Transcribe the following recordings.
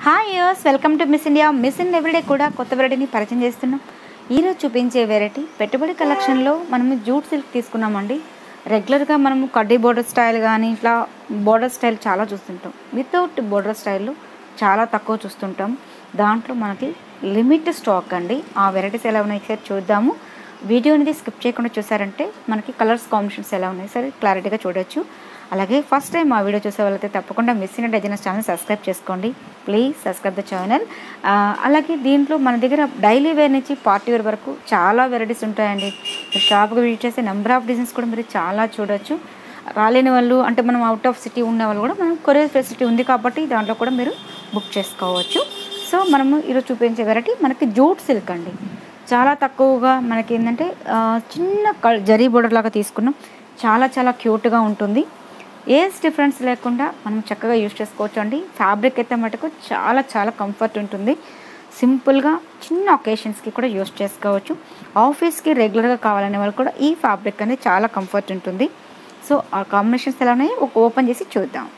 hi యూస్ welcome to miss India miss in everyday కూడా కొత్త వెరైటీని పరిచయం చేస్తున్నాం ఈరోజు చూపించే వెరైటీ పెట్టుబడి కలెక్షన్లో మనము జూట్ సిల్క్ తీసుకున్నామండి రెగ్యులర్గా మనము కడ్డీ బోర్డర్ స్టైల్ కానీ ఇట్లా బోర్డర్ స్టైల్ చాలా చూస్తుంటాం వితౌట్ బోర్డర్ స్టైల్ చాలా తక్కువ చూస్తుంటాం దాంట్లో మనకి లిమిట్ స్టాక్ అండి ఆ వెరైటీస్ ఎలా ఉన్నాయి సార్ చూద్దాము వీడియో అనేది స్కిప్ చేయకుండా చూసారంటే మనకి కలర్స్ కాంబినేషన్స్ ఎలా ఉన్నాయి సరే క్లారిటీగా చూడొచ్చు అలాగే ఫస్ట్ టైం మా వీడియో చూసే వాళ్ళైతే తప్పకుండా మిస్ అయిన డజనస్ ఛానల్ సబ్స్క్రైబ్ చేసుకోండి ప్లీజ్ సబ్స్క్రైబ్ ద ఛానల్ అలాగే దీంట్లో మన దగ్గర డైలీ వేర్ నుంచి పార్టీ వేర్ వరకు చాలా వెరైటీస్ ఉంటాయండి మీరు షాప్కి విజిట్ చేసే నెంబర్ ఆఫ్ డిజైన్స్ కూడా మీరు చాలా చూడొచ్చు రాలేని వాళ్ళు అంటే మనం అవుట్ ఆఫ్ సిటీ ఉన్న వాళ్ళు కూడా మనం కొరియర్ ఫెసిలిటీ ఉంది కాబట్టి దాంట్లో కూడా మీరు బుక్ చేసుకోవచ్చు సో మనము ఈరోజు చూపించే వెరైటీ మనకి జూట్ సిల్క్ అండి చాలా తక్కువగా మనకి ఏంటంటే ఆ, చిన్న క- జరీ బోర్డర్ లాగా తీసుకున్నాం చాలా చాలా క్యూట్గా ఉంటుంది ఏజ్ డిఫరెన్స్ లేకుండా మనం చక్కగా యూజ్ చేసుకోవచ్చు అండి ఫ్యాబ్రిక్ అయితే మటుకు చాలా చాలా కంఫర్ట్ ఉంటుంది సింపుల్గా చిన్న ఒకేషన్స్కి కూడా యూస్ చేసుకోవచ్చు ఆఫీస్కి రెగ్యులర్గా కావాలనే వాళ్ళు కూడా ఈ ఫ్యాబ్రిక్ అనేది చాలా కంఫర్ట్ ఉంటుంది సో ఆ కాంబినేషన్స్ ఎలా ఉన్నాయో ఒక ఓపెన్ చేసి చూద్దాం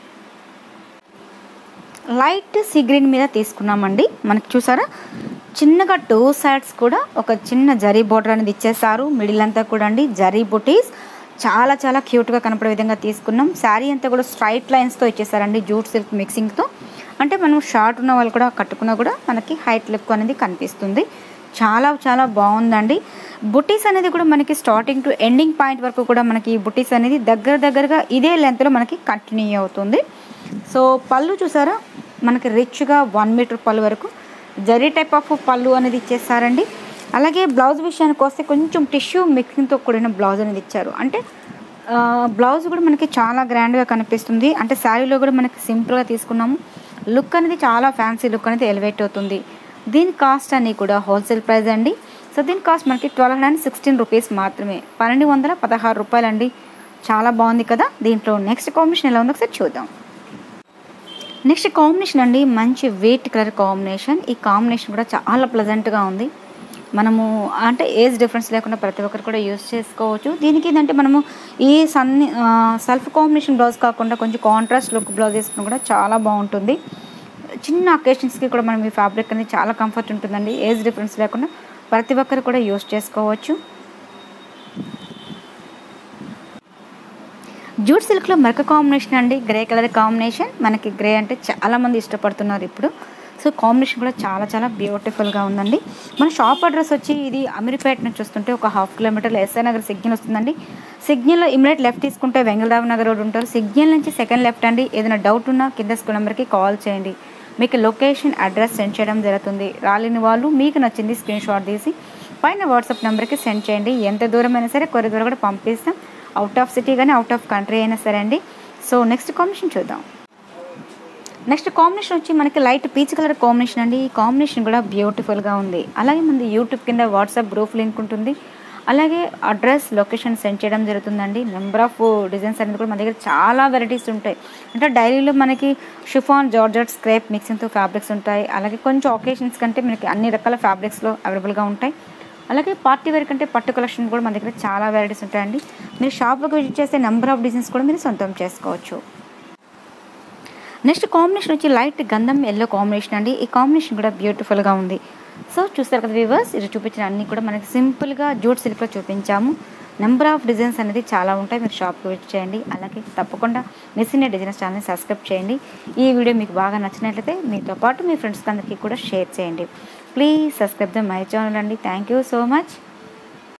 లైట్ సీ గ్రీన్ మీద తీసుకున్నామండి మనకి చూసారా చిన్నగా టూ సైడ్స్ కూడా ఒక చిన్న జరీ బోర్డర్ అనేది ఇచ్చేసారు మిడిల్ అంతా కూడా అండి జరీ బుటీస్ చాలా చాలా క్యూట్గా కనపడే విధంగా తీసుకున్నాం శారీ అంతా కూడా స్ట్రైట్ లైన్స్తో ఇచ్చేసారండి జూట్ సిల్క్ మిక్సింగ్తో అంటే మనం షార్ట్ ఉన్న వాళ్ళు కూడా కట్టుకున్నా కూడా మనకి హైట్ లుక్ అనేది కనిపిస్తుంది చాలా చాలా బాగుందండి బుటీస్ అనేది కూడా మనకి స్టార్టింగ్ టు ఎండింగ్ పాయింట్ వరకు కూడా మనకి ఈ బుటీస్ అనేది దగ్గర దగ్గరగా ఇదే లెంత్లో మనకి కంటిన్యూ అవుతుంది సో పళ్ళు చూసారా మనకి రిచ్గా వన్ మీటర్ పళ్ళు వరకు జరీ టైప్ ఆఫ్ పళ్ళు అనేది ఇచ్చేసారండి అలాగే బ్లౌజ్ విషయానికి వస్తే కొంచెం టిష్యూ మిక్సింగ్తో కూడిన బ్లౌజ్ అనేది ఇచ్చారు అంటే ఆ, బ్లౌజ్ కూడా మనకి చాలా గ్రాండ్గా కనిపిస్తుంది అంటే శారీలో కూడా మనకి సింపుల్గా తీసుకున్నాము లుక్ అనేది చాలా ఫ్యాన్సీ లుక్ అనేది ఎలివేట్ అవుతుంది దీని కాస్ట్ అని కూడా హోల్సేల్ ప్రైస్ అండి సో దీని కాస్ట్ మనకి twelve hundred and sixteen rupees మాత్రమే పన్నెండు వందల పదహారు రూపాయలండి చాలా బాగుంది కదా దీంట్లో నెక్స్ట్ కాంబినేషన్ ఎలా ఉందో ఒకసారి చూద్దాం నెక్స్ట్ కాంబినేషన్ అండి మంచి వెయిట్ కలర్ కాంబినేషన్ ఈ కాంబినేషన్ కూడా చాలా ప్లజెంట్గా ఉంది మనము అంటే ఏజ్ డిఫరెన్స్ లేకుండా ప్రతి ఒక్కరు కూడా యూస్ చేసుకోవచ్చు దీనికి ఏంటంటే మనము ఈ సన్ని సెల్ఫ్ కాంబినేషన్ బ్లౌజ్ కాకుండా కొంచెం కాంట్రాస్ట్ లుక్ బ్లౌజ్ వేసుకుని కూడా చాలా బాగుంటుంది చిన్న అకేషన్స్కి కూడా మనం ఈ ఫ్యాబ్రిక్ అనేది చాలా కంఫర్ట్ ఉంటుందండి ఏజ్ డిఫరెన్స్ లేకుండా ప్రతి ఒక్కరు కూడా యూస్ చేసుకోవచ్చు జూట్ సిల్క్లో మరొక కాంబినేషన్ అండి గ్రే కలర్ కాంబినేషన్ మనకి గ్రే అంటే చాలామంది ఇష్టపడుతున్నారు ఇప్పుడు సో కాంబినేషన్ కూడా చాలా చాలా బ్యూటిఫుల్గా ఉందండి మన షాప్ అడ్రస్ వచ్చి ఇది అమీర్పేట నుంచి వస్తుంటే ఒక హాఫ్ కిలోమీటర్లో ఎస్ఐ నగర్ సిగ్నల్ వస్తుందండి సిగ్నల్లో ఇమీడియట్ లెఫ్ట్ తీసుకుంటే వెంగళరావు నగర్ రోడ్ ఉంటారు సిగ్నల్ నుంచి సెకండ్ లెఫ్ట్ అండి ఏదైనా డౌట్ ఉన్నా కింద స్కూల్ నెంబర్కి కాల్ చేయండి మీకు లొకేషన్ అడ్రస్ సెండ్ చేయడం జరుగుతుంది రాలేని వాళ్ళు మీకు నచ్చింది స్క్రీన్ షాట్ తీసి పైన వాట్సాప్ నెంబర్కి సెండ్ చేయండి ఎంత దూరమైనా సరే కొద్ది దూరం కూడా పంపిస్తాం అవుట్ ఆఫ్ సిటీ కానీ అవుట్ ఆఫ్ కంట్రీ అయినా సరే అండి సో నెక్స్ట్ కాంబినేషన్ చూద్దాం నెక్స్ట్ కాంబినేషన్ వచ్చి మనకి లైట్ పీచ్ కలర్ కాంబినేషన్ అండి ఈ కాంబినేషన్ కూడా బ్యూటిఫుల్గా ఉంది అలాగే మనది యూట్యూబ్ కింద వాట్సాప్ గ్రూప్ లింక్ ఉంటుంది అలాగే అడ్రస్ లొకేషన్ సెండ్ చేయడం జరుగుతుందండి నెంబర్ ఆఫ్ డిజైన్స్ అనేది కూడా మన దగ్గర చాలా వెరైటీస్ ఉంటాయి అంటే డైలీలో మనకి షిఫాన్ జార్జెట్ స్క్రేప్ మిక్సింగ్తో ఫ్యాబ్రిక్స్ ఉంటాయి అలాగే కొంచెం ఒకేషన్స్ కంటే మనకి అన్ని రకాల ఫ్యాబ్రిక్స్లో అవైలబుల్గా ఉంటాయి అలాగే పార్టీ వేర్ కంటే పట్టు కలెక్షన్ కూడా మన దగ్గర చాలా వెరైటీస్ ఉంటాయండి మీరు షాప్లోకి విజిట్ చేస్తే నెంబర్ ఆఫ్ డిజైన్స్ కూడా మీరు సొంతం చేసుకోవచ్చు నెక్స్ట్ కాంబినేషన్ వచ్చి లైట్ గంధం ఎల్లో కాంబినేషన్ అండి ఈ కాంబినేషన్ కూడా బ్యూటిఫుల్గా ఉంది సో చూస్తారు కదా వ్యూవర్స్ ఇది చూపించిన అన్ని కూడా మనకి సింపుల్గా జూట్ సిల్క్లో చూపించాము నెంబర్ ఆఫ్ డిజైన్స్ అనేది చాలా ఉంటాయి మీరు షాప్కి విజిట్ చేయండి అలాగే తప్పకుండా మిస్ ఇన్ డిజైన్స్ ఛానల్ని సబ్స్క్రైబ్ చేయండి ఈ వీడియో మీకు బాగా నచ్చినట్లయితే మీతో పాటు మీ ఫ్రెండ్స్కి అందరికీ కూడా షేర్ చేయండి please subscribe the my channel అండి థ్యాంక్ యూ సో మచ్